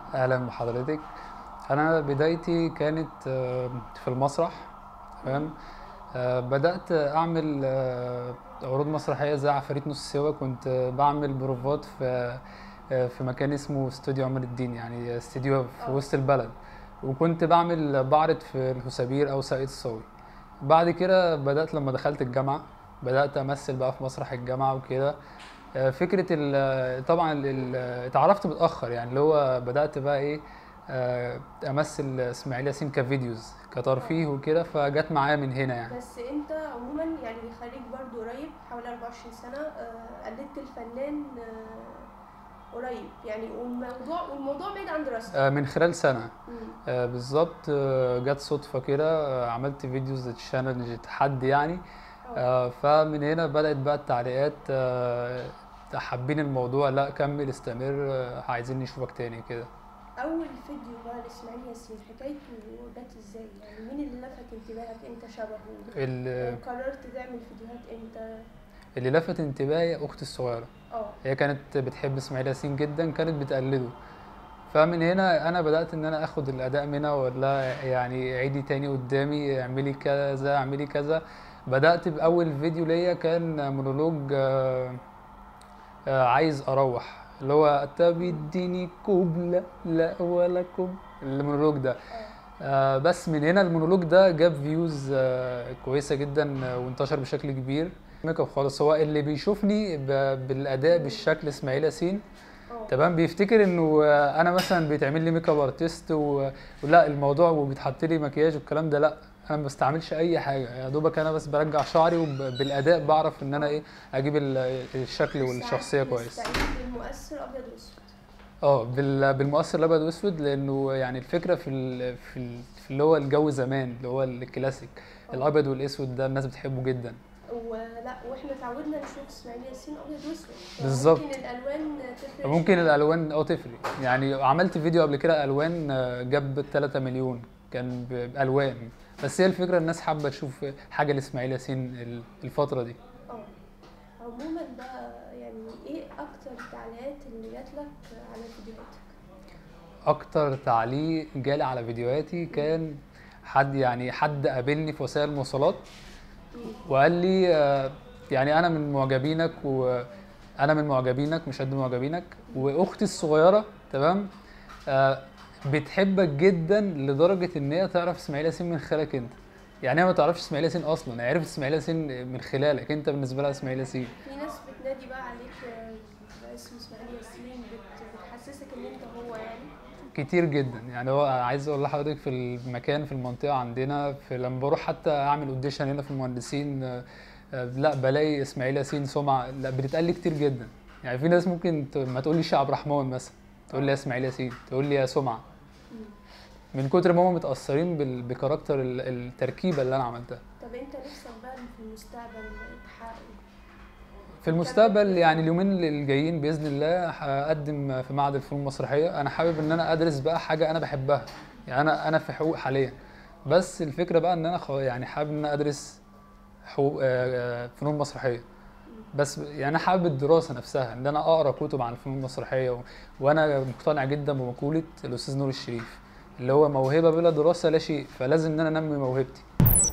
اهلا بحضرتك انا بدايتي كانت آه، في المسرح تمام آه، بدات اعمل آه، عروض مسرحيه زي عفاريت نص سوا كنت آه، بعمل بروفات في آه، في مكان اسمه استوديو عمر الدين يعني استوديو في آه. وسط البلد وكنت بعمل بعرض في الهسابير او ساقية الصاوي بعد كده بدات لما دخلت الجامعه بدات امثل بقى في مسرح الجامعه وكده آه، فكره ال- طبعا ال- ال- اتعرفت متاخر يعني اللي هو بدات بقى ايه آه، امثل اسماعيل ياسين كفيديوز كترفيه وكده فجت معايا من هنا يعني بس انت عموما يعني خريج برضو قريب حوالي 24 سنة آه، قلدت الفنان آه، قريب يعني والموضوع والموضوع بعيد عن دراستك آه، من خلال سنه مم. آه، بالظبط آه، جت صدفه كده آه، عملت فيديوز تشالنج تحدي يعني اه آه، فمن هنا بدات بقى التعليقات آه، حابين الموضوع لا كمل استمر آه، عايزين نشوفك تاني كده اول فيديو بقى لاسماعيل ياسين حكايته جت ازاي يعني مين اللي لفت انتباهك انت شبهه ال- قررت تعمل فيديوهات امتى اللي لفت انتباهي اختي الصغيره اه هي كانت بتحب اسماعيل ياسين جدا كانت بتقلده فمن هنا انا بدات ان انا اخد الاداء منها ولا يعني عيدي تاني قدامي اعملي كذا اعملي كذا بدات باول فيديو ليا كان مونولوج آه، آه، عايز اروح اللي هو تبديني كوبلا لا ولا كوب المونولوج ده اه آه، بس من هنا المونولوج ده جاب فيوز آه، كويسه جدا آه، وانتشر بشكل كبير ميك اب خالص هو اللي بيشوفني ب- بالاداء بالشكل اسماعيل ياسين اه تمام بيفتكر انه آه، انا مثلا بيتعمل لي ميك اب ارتست و- ولا الموضوع وبيتحط لي مكياج والكلام ده لا انا ما بستعملش اي حاجه يا دوبك انا بس برجع شعري وبالاداء بعرف ان انا ايه اجيب ال- الشكل والشخصيه ساعات كويس بنستعين بالمؤثر ابيض واسود اه بال- بالمؤثر الابيض واسود لانه يعني الفكره في ال في, ال في اللي هو الجو زمان اللي هو الكلاسيك آه. الابيض والاسود ده الناس بتحبه جدا ولا واحنا اتعودنا نشوف اسماعيل ياسين ابيض واسود بالظبط. ممكن الالوان تفرق ممكن شوية. الالوان اه تفرق يعني عملت فيديو قبل كده الوان آه، جاب 3 مليون كان ب- بالوان بس هي الفكره الناس حابه تشوف حاجه لاسماعيل ياسين ال- الفتره دي اه عموما بقى يعني ايه اكتر التعليقات اللي جات لك على فيديوهاتك اكتر تعليق جالي على فيديوهاتي كان حد يعني حد قابلني في وسائل المواصلات وقال لي آه، يعني انا من معجبينك وانا من معجبينك مش قد معجبينك واختي الصغيره تمام آه، بتحبك جدا لدرجه ان هي تعرف اسماعيل ياسين من خلالك انت يعني هي ما تعرفش اسماعيل ياسين اصلا هي عرفت اسماعيل ياسين من خلالك انت بالنسبه لها اسماعيل ياسين في ناس بتنادي بقى عليك آه، باسم اسماعيل ياسين بت- بتحسسك ان انت هو يعني كتير جدا يعني هو عايز اقول لحضرتك في المكان في المنطقه عندنا في لما بروح حتى اعمل اوديشن هنا في المهندسين آه، آه، لا بلاقي اسماعيل ياسين سمعه لا بتتقال لي كتير جدا يعني في ناس ممكن ت- ما تقوليش يا عبد الرحمن مثلا تقول لي يا اسماعيل ياسين تقول لي يا سمعه من كتر ما هم متاثرين بال- بكاركتر ال- التركيبه اللي انا عملتها طب انت نفسك بقى في المستقبل تحقق في المستقبل يعني اليومين الجايين باذن الله هقدم في معهد الفنون المسرحيه انا حابب ان انا ادرس بقى حاجه انا بحبها يعني انا انا في حقوق حاليا بس الفكره بقى ان انا خ- يعني حابب ان انا ادرس حقوق آه، آه، فنون مسرحيه بس يعني انا حابب الدراسه نفسها ان انا اقرا كتب عن الفنون المسرحيه و... وانا مقتنع جدا بمقوله الاستاذ نور الشريف اللي هو موهبه بلا دراسه لا شيء فلازم ان انا انمي موهبتي